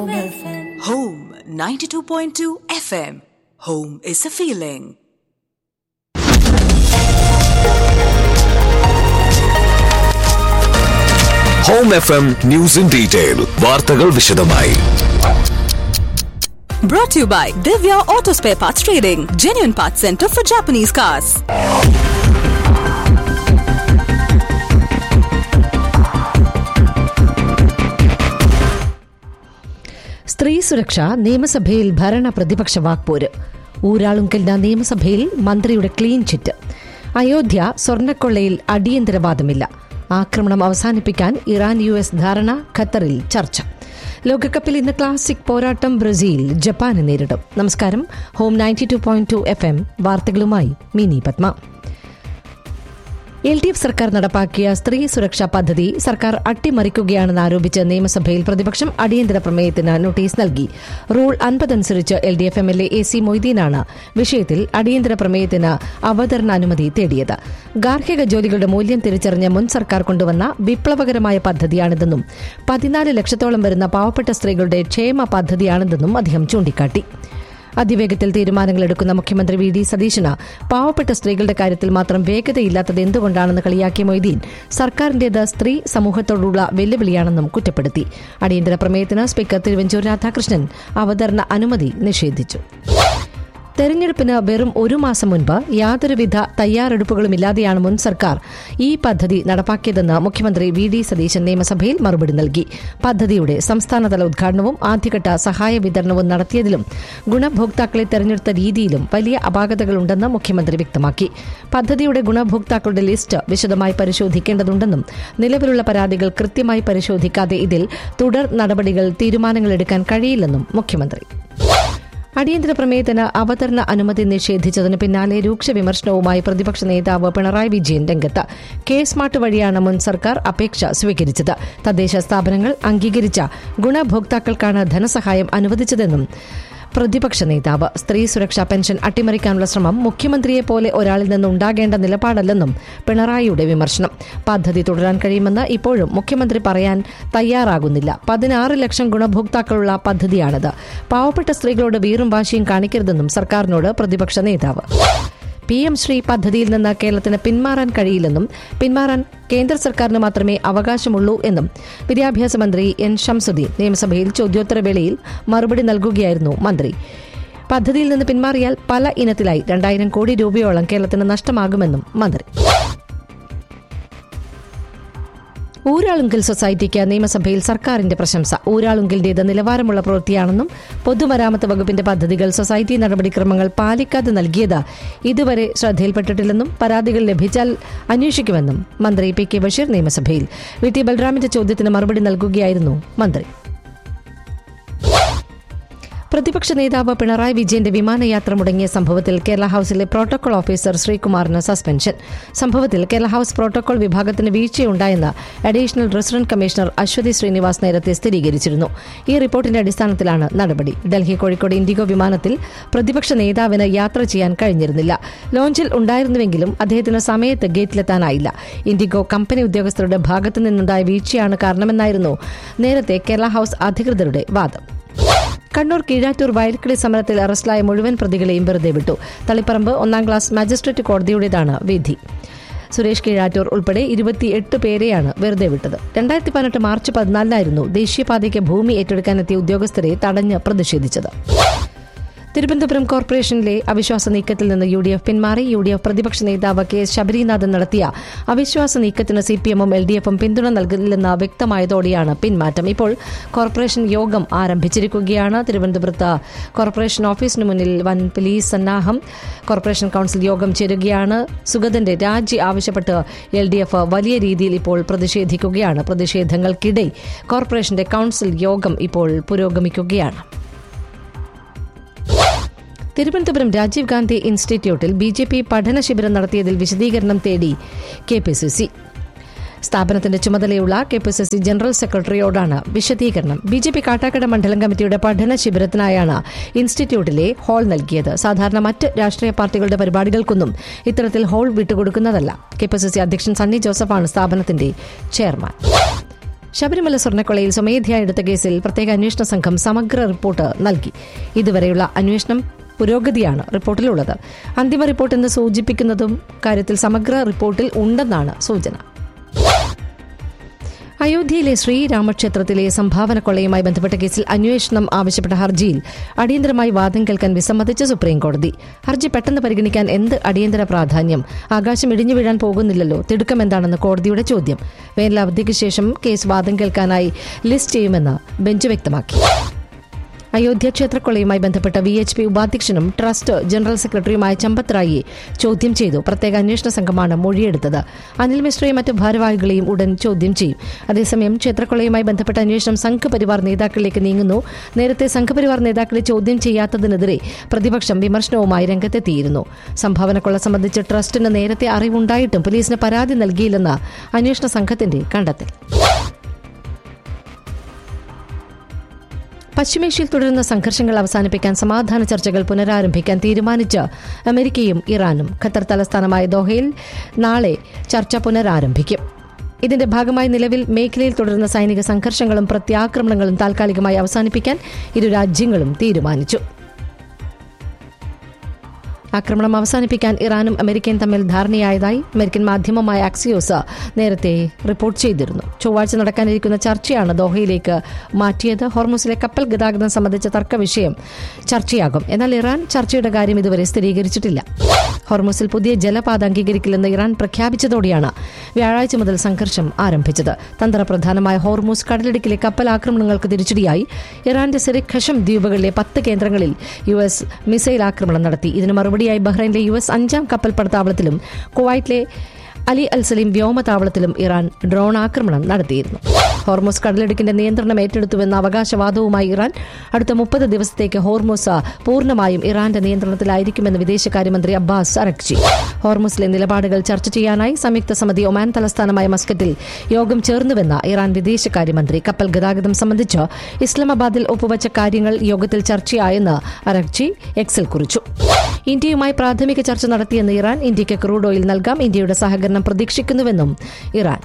Home 92.2 FM. Home is a feeling. Home F M news in detail വാർത്തകൾ വിശദമായി Brought to you by Divya Auto Spare Parts Trading, genuine parts center for Japanese cars. സ്ത്രീ സുരക്ഷ നിയമസഭയിൽ ഭരണ പ്രതിപക്ഷ വാക്പോര് ഊരാളുങ്കലിന് നിയമസഭയിൽ മന്ത്രിയുടെ ക്ലീൻ ചിറ്റ് അയോധ്യ സ്വർണ്ണക്കൊള്ളയിൽ അടിയന്തരവാദമില്ല ആക്രമണം അവസാനിപ്പിക്കാൻ ഇറാൻ യു എസ് ധാരണ ഖത്തറിൽ ചർച്ച ലോകകപ്പിൽ ഇന്ന് ക്ലാസിക് പോരാട്ടം ബ്രസീൽ ജപ്പാനെ നേരിടും നമസ്കാരം home ninety two point two F M വാർത്തകളുമായി Mini Padma L D F സർക്കാർ നടപ്പാക്കിയ സ്ത്രീ സുരക്ഷാ പദ്ധതി സർക്കാർ അട്ടിമറിക്കുകയാണെന്ന് ആരോപിച്ച് നിയമസഭയിൽ പ്രതിപക്ഷം അടിയന്തര പ്രമേയത്തിന് നോട്ടീസ് നൽകി റൂൾ അൻപതനുസരിച്ച് L D F M L A A C മൊയ്തീനാണ് വിഷയത്തിൽ അടിയന്തര പ്രമേയത്തിന് അവതരണാനുമതി തേടിയത് ഗാർഹിക ജോലികളുടെ മൂല്യം തിരിച്ചറിഞ്ഞ മുൻ സർക്കാർ കൊണ്ടുവന്ന വിപ്ലവകരമായ പദ്ധതിയാണിതെന്നും പതിനാല് ലക്ഷത്തോളം വരുന്ന പാവപ്പെട്ട സ്ത്രീകളുടെ ക്ഷേമ പദ്ധതിയാണിതെന്നും അദ്ദേഹം ചൂണ്ടിക്കാട്ടി അതിവേഗത്തിൽ തീരുമാനങ്ങൾ എടുക്കുന്ന മുഖ്യമന്ത്രി വി ഡി സതീശന് പാവപ്പെട്ട സ്ത്രീകളുടെ കാര്യത്തിൽ മാത്രം വേഗതയില്ലാത്തത് എന്തുകൊണ്ടാണെന്ന് കളിയാക്കിയ മൊയ്തീൻ സർക്കാരിന്റേത് സ്ത്രീ സമൂഹത്തോടുള്ള വെല്ലുവിളിയാണെന്നും കുറ്റപ്പെടുത്തി അടിയന്തര പ്രമേയത്തിന് സ്പീക്കർ തിരുവഞ്ചൂർ രാധാകൃഷ്ണൻ അവതരണ അനുമതി നിഷേധിച്ചു തെരഞ്ഞെടുപ്പിന് വെറും ഒരു മാസം മുൻപ് യാതൊരുവിധ തയ്യാറെടുപ്പുകളുമില്ലാതെയാണ് മുൻ സർക്കാർ ഈ പദ്ധതി നടപ്പാക്കിയതെന്ന് മുഖ്യമന്ത്രി വി ഡി സതീശൻ നിയമസഭയിൽ മറുപടി നൽകി പദ്ധതിയുടെ സംസ്ഥാനതല ഉദ്ഘാടനവും ആദ്യഘട്ട സഹായ വിതരണവും നടത്തിയതിലും ഗുണഭോക്താക്കളെ തെരഞ്ഞെടുത്ത രീതിയിലും വലിയ അപാകതകളുണ്ടെന്ന് മുഖ്യമന്ത്രി വ്യക്തമാക്കി പദ്ധതിയുടെ ഗുണഭോക്താക്കളുടെ ലിസ്റ്റ് വിശദമായി പരിശോധിക്കേണ്ടതുണ്ടെന്നും നിലവിലുള്ള പരാതികൾ കൃത്യമായി പരിശോധിക്കാതെ ഇതിൽ തുടർ നടപടികൾ തീരുമാനങ്ങളെടുക്കാൻ കഴിയില്ലെന്നും മുഖ്യമന്ത്രി അടിയന്തര പ്രമേയത്തിന് അവതരണ അനുമതി നിഷേധിച്ചതിന് പിന്നാലെ രൂക്ഷ വിമർശനവുമായി പ്രതിപക്ഷ നേതാവ് പിണറായി വിജയൻ രംഗത്ത് കെ സ്മാർട്ട് വഴിയാണ് മുൻ സർക്കാർ അപേക്ഷ സ്വീകരിച്ചത് തദ്ദേശ സ്ഥാപനങ്ങൾ അംഗീകരിച്ച ഗുണഭോക്താക്കൾക്കാണ് ധനസഹായം അനുവദിച്ചതെന്നും പ്രതിപക്ഷ നേതാവ് സ്ത്രീ സുരക്ഷാ പെൻഷൻ അട്ടിമറിക്കാനുള്ള ശ്രമം മുഖ്യമന്ത്രിയെ പോലെ ഒരാളിൽ നിന്നുണ്ടാകേണ്ട നിലപാടല്ലെന്നും പിണറായിയുടെ വിമർശനം പദ്ധതി തുടരാൻ കഴിയുമെന്ന് ഇപ്പോഴും മുഖ്യമന്ത്രി പറയാൻ തയ്യാറാകുന്നില്ല പതിനാറ് ലക്ഷം ഗുണഭോക്താക്കളുള്ള പദ്ധതിയാണിത് പാവപ്പെട്ട സ്ത്രീകളോട് വീറും വാശിയും കാണിക്കരുതെന്നും സർക്കാരിനോട് പ്രതിപക്ഷ നേതാവ് പി എം ശ്രീ പദ്ധതിയിൽ നിന്ന് കേരളത്തിന് പിന്മാറാൻ കഴിയില്ലെന്നും പിന്മാറാൻ കേന്ദ്ര സർക്കാരിന് മാത്രമേ അവകാശമുള്ളൂ എന്നും വിദ്യാഭ്യാസ മന്ത്രി എൻ ഷംസുദ്ദീൻ നിയമസഭയിൽ ചോദ്യോത്തരവേളയിൽ മറുപടി നൽകുകയായിരുന്നു മന്ത്രി പദ്ധതിയിൽ നിന്ന് പിന്മാറിയാൽ പല ഇനത്തിലായി രണ്ടായിരം കോടി രൂപയോളം കേരളത്തിന് നഷ്ടമാകുമെന്നും മന്ത്രി ഊരാളുങ്കൽ സൊസൈറ്റിക്ക് നിയമസഭയിൽ സർക്കാരിന്റെ പ്രശംസ ഊരാളുങ്കലിന്റേത് നിലവാരമുള്ള പ്രവൃത്തിയാണെന്നും പൊതുമരാമത്ത് വകുപ്പിന്റെ പദ്ധതികൾ സൊസൈറ്റി നടപടിക്രമങ്ങൾ പാലിക്കാതെ നൽകിയത് ഇതുവരെ ശ്രദ്ധയിൽപ്പെട്ടിട്ടില്ലെന്നും പരാതികൾ ലഭിച്ചാൽ അന്വേഷിക്കുമെന്നും മന്ത്രി പി കെ ബഷീർ നിയമസഭയിൽ വി ടി ബൽറാമിന്റെ ചോദ്യത്തിന് മറുപടി നൽകുകയായിരുന്നു മന്ത്രി പ്രതിപക്ഷ നേതാവ് പിണറായി വിജയന്റെ വിമാനയാത്ര മുടങ്ങിയ സംഭവത്തിൽ കേരള ഹൌസിലെ പ്രോട്ടോകോൾ ഓഫീസർ ശ്രീകുമാറിന് സസ്പെൻഷൻ സംഭവത്തിൽ കേരള ഹൌസ് പ്രോട്ടോകോൾ വിഭാഗത്തിന് വീഴ്ചയുണ്ടായെന്ന് additional resident commissioner Ashwathi Srinivas നേരത്തെ സ്ഥിരീകരിച്ചിരുന്നു ഈ റിപ്പോർട്ടിന്റെ അടിസ്ഥാനത്തിലാണ് നടപടി ഡൽഹി കോഴിക്കോട് ഇൻഡിഗോ വിമാനത്തിൽ പ്രതിപക്ഷ നേതാവിന് യാത്ര ചെയ്യാൻ കഴിഞ്ഞിരുന്നില്ല ലോഞ്ചിൽ ഉണ്ടായിരുന്നുവെങ്കിലും അദ്ദേഹത്തിന് സമയത്ത് ഗേറ്റിലെത്താനായില്ല ഇൻഡിഗോ കമ്പനി ഉദ്യോഗസ്ഥരുടെ ഭാഗത്തു നിന്നുണ്ടായ വീഴ്ചയാണ് കാരണമെന്നായിരുന്നു നേരത്തെ കേരള ഹൌസ് അധികൃതരുടെ വാദം കണ്ണൂർ കീഴാറ്റൂർ വയൽക്കിളി സമരത്തിൽ അറസ്റ്റിലായ മുഴുവൻ പ്രതികളെയും വെറുതെ വിട്ടു തളിപ്പറമ്പ് ഒന്നാം ക്ലാസ് മജിസ്ട്രേറ്റ് കോടതിയുടേതാണ് വിധി സുരേഷ് കീഴാറ്റൂർ ഉൾപ്പെടെ ഇരുപത്തിയെട്ട് പേരെയാണ് വെറുതെ വിട്ടത് രണ്ടായിരത്തി പതിനെട്ട് മാർച്ച് പതിനാലിനായിരുന്നു ദേശീയപാതയ്ക്ക് ഭൂമി ഏറ്റെടുക്കാനെത്തിയ ഉദ്യോഗസ്ഥരെ തടഞ്ഞ് പ്രതിഷേധിച്ചത് തിരുവനന്തപുരം കോർപ്പറേഷനിലെ അവിശ്വാസ നീക്കത്തിൽ നിന്ന് യു ഡി എഫ് പിന്മാറി യു ഡി എഫ് പ്രതിപക്ഷ നേതാവ് കെ എസ് ശബരിനാഥൻ നടത്തിയ അവിശ്വാസ നീക്കത്തിന് സി പി എമ്മും എൽ ഡി എഫും പിന്തുണ നൽകില്ലെന്ന് വ്യക്തമായതോടെയാണ് പിന്മാറ്റം ഇപ്പോൾ കോർപ്പറേഷൻ യോഗം ആരംഭിച്ചിരിക്കുകയാണ് തിരുവനന്തപുരത്ത് കോർപ്പറേഷൻ ഓഫീസിന് മുന്നിൽ വൻ പോലീസ് സന്നാഹം കോർപ്പറേഷൻ കൌൺസിൽ യോഗം ചേരുകയാണ് സുഗതന്റെ രാജി ആവശ്യപ്പെട്ട് എൽ ഡി എഫ് വലിയ രീതിയിൽ ഇപ്പോൾ പ്രതിഷേധിക്കുകയാണ് പ്രതിഷേധങ്ങൾക്കിടെ കോർപ്പറേഷന്റെ കൌൺസിൽ യോഗം ഇപ്പോൾ പുരോഗമിക്കുകയാണ് തിരുവനന്തപുരം രാജീവ് ഗാന്ധി ഇൻസ്റ്റിറ്റ്യൂട്ടിൽ ബി ജെ പി പഠന ശിബിരം നടത്തിയതിൽ വിശദീകരണം തേടി കെ പി സി സി സ്ഥാപനത്തിന്റെ ചുമതലയുള്ള K P C C general സെക്രട്ടറിയോടാണ് വിശദീകരണം ബി ജെ പി കാട്ടാക്കട മണ്ഡലം കമ്മിറ്റിയുടെ പഠന ശിബിരത്തിനായാണ് ഇൻസ്റ്റിറ്റ്യൂട്ടിലെ ഹാൾ നൽകിയത് സാധാരണ മറ്റ് രാഷ്ട്രീയ പാർട്ടികളുടെ പരിപാടികൾക്കൊന്നും ഇത്തരത്തിൽ ഹാൾ വിട്ടുകൊടുക്കുന്നതല്ല കെ പി സി സി അധ്യക്ഷൻ സണ്ണി ജോസഫാണ് സ്ഥാപനത്തിന്റെ ചെയർമാൻ ശബരിമല സ്വർണ്ണക്കൊള്ളയിൽ സ്വമേധയാ എടുത്ത കേസിൽ പ്രത്യേക അന്വേഷണ സംഘം സമഗ്ര റിപ്പോർട്ട് നൽകി ഇതുവരെയുള്ള അന്വേഷണം പുരോഗതിയാണ് റിപ്പോർട്ടിലുള്ളത് അന്തിമ റിപ്പോർട്ട് എന്ന് സൂചിപ്പിക്കുന്നതും കാര്യത്തിൽ സമഗ്ര റിപ്പോർട്ടിൽ ഉണ്ടെന്നാണ് സൂചന അയോധ്യയിലെ ശ്രീരാമക്ഷേത്രത്തിലെ സംഭാവന കൊള്ളയുമായി ബന്ധപ്പെട്ട കേസിൽ അന്വേഷണം ആവശ്യപ്പെട്ട ഹർജിയിൽ അടിയന്തരമായി വാദം കേൾക്കാൻ വിസമ്മതിച്ച സുപ്രീംകോടതി ഹർജി പെട്ടെന്ന് പരിഗണിക്കാൻ എന്ത് അടിയന്തര പ്രാധാന്യം ആകാശം ഇടിഞ്ഞു വീഴാൻ പോകുന്നില്ലല്ലോ തിടുക്കം എന്താണെന്ന് കോടതിയുടെ ചോദ്യം വേനലവധിക്ക് ശേഷം കേസ് വാദം കേൾക്കാനായി ലിസ്റ്റ് ചെയ്യുമെന്ന് ബെഞ്ച് വ്യക്തമാക്കി അയോധ്യ ക്ഷേത്രക്കൊള്ളയുമായി ബന്ധപ്പെട്ട വി എച്ച് പി ഉപാധ്യക്ഷനും ട്രസ്റ്റ് ജനറൽ സെക്രട്ടറിയുമായ ചമ്പത് റായിയെ ചോദ്യം ചെയ്തു പ്രത്യേക അന്വേഷണ സംഘമാണ് മൊഴിയെടുത്തത് അനിൽ മിശ്രയും മറ്റ് ഭാരവാഹികളെയും ഉടൻ ചോദ്യം ചെയ്യും അതേസമയം ക്ഷേത്രക്കൊള്ളയുമായി ബന്ധപ്പെട്ട അന്വേഷണം സംഘപരിവാർ നേതാക്കളിലേക്ക് നീങ്ങുന്നു നേരത്തെ സംഘപരിവാർ നേതാക്കളെ ചോദ്യം ചെയ്യാത്തതിനെതിരെ പ്രതിപക്ഷം വിമർശനവുമായി രംഗത്തെത്തിയിരുന്നു സംഭാവനക്കൊള്ള സംബന്ധിച്ച് ട്രസ്റ്റിന് നേരത്തെ അറിവുണ്ടായിട്ടും പോലീസിന് പരാതി നൽകിയില്ലെന്ന് അന്വേഷണ സംഘത്തിന്റെ കണ്ടെത്തൽ പശ്ചിമേഷ്യയിൽ തുടരുന്ന സംഘർഷങ്ങൾ അവസാനിപ്പിക്കാൻ സമാധാന ചർച്ചകൾ പുനരാരംഭിക്കാൻ തീരുമാനിച്ച് അമേരിക്കയും ഇറാനും ഖത്തർ തലസ്ഥാനമായ ദോഹയിൽ നാളെ ചർച്ച പുനരാരംഭിക്കും ഇതിന്റെ ഭാഗമായി നിലവിൽ മേഖലയിൽ തുടരുന്ന സൈനിക സംഘർഷങ്ങളും പ്രത്യാക്രമണങ്ങളും താൽക്കാലികമായി അവസാനിപ്പിക്കാൻ ഇരു രാജ്യങ്ങളും തീരുമാനിച്ചു ആക്രമണം അവസാനിപ്പിക്കാൻ ഇറാനും അമേരിക്കയും തമ്മിൽ ധാരണയായതായി അമേരിക്കൻ മാധ്യമമായ ആക്സിയോസ് നേരത്തെ റിപ്പോർട്ട് ചെയ്തിരുന്നു ചൊവ്വാഴ്ച നടക്കാനിരിക്കുന്ന ചർച്ചയാണ് ദോഹയിലേക്ക് മാറ്റിയത് ഹോർമൂസിലെ കപ്പൽ ഗതാഗതം സംബന്ധിച്ച തർക്ക വിഷയം ചർച്ചയാകും എന്നാൽ ഇറാൻ ചർച്ചയുടെ കാര്യം ഇതുവരെ സ്ഥിരീകരിച്ചിട്ടില്ല ഹോർമൂസിൽ പുതിയ ജലപാത അംഗീകരിക്കില്ലെന്ന് ഇറാൻ പ്രഖ്യാപിച്ചതോടെയാണ് വ്യാഴാഴ്ച മുതൽ സംഘർഷം ആരംഭിച്ചത് തന്ത്രപ്രധാനമായ ഹോർമൂസ് കടലിടുക്കിലെ കപ്പൽ ആക്രമണങ്ങൾക്ക് തിരിച്ചടിയായി ഇറാന്റെ സിറിഖഷം ദ്വീപുകളിലെ പത്ത് കേന്ദ്രങ്ങളിൽ യു എസ് മിസൈൽ ആക്രമണം നടത്തി ഇതിന് മറുപടിയായി ബഹ്റൈനിലെ യു എസ് അഞ്ചാം കപ്പൽ പടത്താവളത്തിലും കുവൈറ്റിലെ അലി അൽ സലീം വ്യോമതാവളത്തിലും ഇറാൻ ഡ്രോൺ ആക്രമണം നടത്തിയിരുന്നു ഹോർമോസ് കടലിടുക്കിന്റെ നിയന്ത്രണം ഏറ്റെടുത്തുവെന്ന അവകാശവാദവുമായി ഇറാൻ അടുത്ത മുപ്പത് ദിവസത്തേക്ക് ഹോർമോസ് പൂർണ്ണമായും ഇറാന്റെ നിയന്ത്രണത്തിലായിരിക്കുമെന്ന് വിദേശകാര്യമന്ത്രി അബ്ബാസ് അറക്ചി ഹോർമോസിലെ നിലപാടുകൾ ചർച്ച ചെയ്യാനായി സംയുക്ത സമിതി ഒമാൻ തലസ്ഥാനമായ മസ്കറ്റിൽ യോഗം ചേർന്നുവെന്ന ഇറാൻ വിദേശകാര്യമന്ത്രി കപ്പൽ ഗതാഗതം സംബന്ധിച്ച് ഇസ്ലാമാബാദിൽ ഒപ്പുവച്ച കാര്യങ്ങൾ യോഗത്തിൽ ചർച്ചയായെന്ന് അറക്ചി എക്സിൽ കുറിച്ചു ഇന്ത്യയുമായി പ്രാഥമിക ചർച്ച നടത്തിയെന്ന് ഇറാൻ ഇന്ത്യയ്ക്ക് ക്രൂഡ് ഓയിൽ നൽകാം ഇന്ത്യയുടെ സഹകരണം പ്രതീക്ഷിക്കുന്നുവെന്നും ഇറാൻ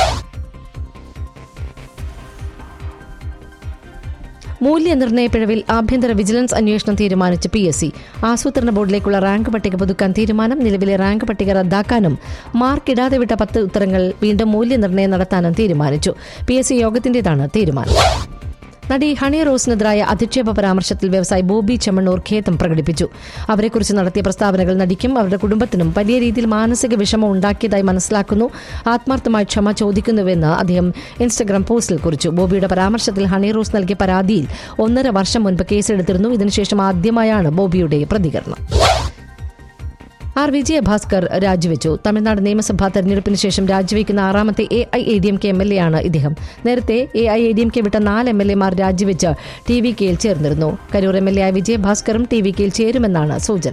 മൂല്യനിർണ്ണയ പിഴവിൽ ആഭ്യന്തര വിജിലൻസ് അന്വേഷണം തീരുമാനിച്ച് പി എസ് സി ആസൂത്രണ ബോർഡിലേക്കുള്ള റാങ്ക് പട്ടിക പുതുക്കാൻ തീരുമാനം നിലവിലെ റാങ്ക് പട്ടിക റദ്ദാക്കാനും മാർക്കിടാതെ വിട്ട പത്ത് ഉത്തരങ്ങൾ വീണ്ടും മൂല്യനിർണ്ണയം നടത്താനും തീരുമാനിച്ചു പി എസ് സി യോഗത്തിന്റേതാണ് തീരുമാനം നടി ഹണി റോസിനെതിരായ അധിക്ഷേപ പരാമർശത്തിൽ വ്യവസായി ബോബി ചെമ്മണ്ണൂർ ഖേദം പ്രകടിപ്പിച്ചു അവരെക്കുറിച്ച് നടത്തിയ പ്രസ്താവനകൾ നടിക്കും അവരുടെ കുടുംബത്തിനും വലിയ രീതിയിൽ മാനസിക വിഷമം ഉണ്ടാക്കിയതായി മനസ്സിലാക്കുന്നു ആത്മാർത്ഥമായി ക്ഷമ ചോദിക്കുന്നുവെന്ന് അദ്ദേഹം ഇൻസ്റ്റഗ്രാം പോസ്റ്റിൽ കുറിച്ചു ബോബിയുടെ പരാമർശത്തിൽ ഹണി റോസ് നൽകിയ പരാതിയിൽ ഒന്നര വർഷം മുൻപ് കേസെടുത്തിരുന്നു ഇതിനുശേഷം ആദ്യമായാണ് ബോബിയുടെ പ്രതികരണം ആർ വിജയഭാസ്കർ രാജിവെച്ചു തമിഴ്നാട് നിയമസഭാ തെരഞ്ഞെടുപ്പിന് ശേഷം രാജിവെക്കുന്ന ആറാമത്തെ A I A D M K M L A ആണ് ഇദ്ദേഹം നേരത്തെ A I A D M K വിട്ട നാല് എം എൽ എമാർ രാജിവെച്ച് ടി വി കെയിൽ ചേർന്നിരുന്നു കരൂർ എം എൽ എ ആയ വിജയഭാസ്കറും ടി വി കെയിൽ ചേരുമെന്നാണ് സൂചന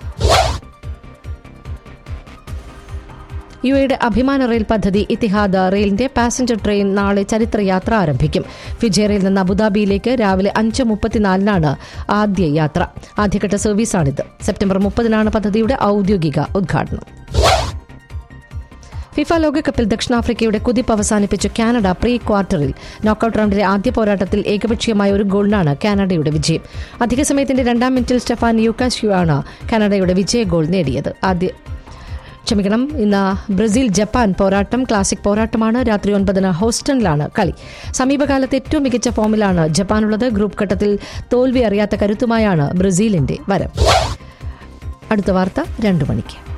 യു എയുടെ അഭിമാന റെയിൽ പദ്ധതി ഇത്തിഹാദ് റെയിലിന്റെ പാസഞ്ചർ ട്രെയിൻ നാളെ ചരിത്രയാത്ര ആരംഭിക്കും ഫിജേറയിൽ നിന്ന് അബുദാബിയിലേക്ക് രാവിലെ അഞ്ച് മുപ്പത്തിനാലിനാണ് ആദ്യ യാത്ര ആദ്യഘട്ട സർവീസാണിത് സെപ്റ്റംബർ മുപ്പതിനാണ് പദ്ധതിയുടെ ഔദ്യോഗിക ഉദ്ഘാടനം ഫിഫ ലോകകപ്പിൽ ദക്ഷിണാഫ്രിക്കയുടെ കുതിപ്പ് അവസാനിപ്പിച്ച കാനഡ പ്രീ ക്വാർട്ടറിൽ നോക്കൌട്ട് റൗണ്ടിലെ ആദ്യ പോരാട്ടത്തിൽ ഏകപക്ഷീയമായ ഒരു ഗോളിനാണ് കാനഡയുടെ വിജയം അധിക സമയത്തിന്റെ രണ്ടാം മിനിറ്റിൽ സ്റ്റെഫാൻ യൂക്കാഷ്യു ആണ് കാനഡയുടെ വിജയ ഗോൾ നേടിയത് ആദ്യ ക്ഷമിക്കണം ഇന്ന് ബ്രസീൽ ജപ്പാൻ പോരാട്ടം ക്ലാസിക് പോരാട്ടമാണ് രാത്രി ഒൻപതിന് ഹോസ്റ്റണിലാണ് കളി സമീപകാലത്ത് ഏറ്റവും മികച്ച ഫോമിലാണ് ജപ്പാനുള്ളത് ഗ്രൂപ്പ് ഘട്ടത്തിൽ തോൽവി അറിയാത്ത കരുത്തുമായാണ് ബ്രസീലിന്റെ വരം അടുത്ത വാർത്ത രണ്ടു മണിക്ക്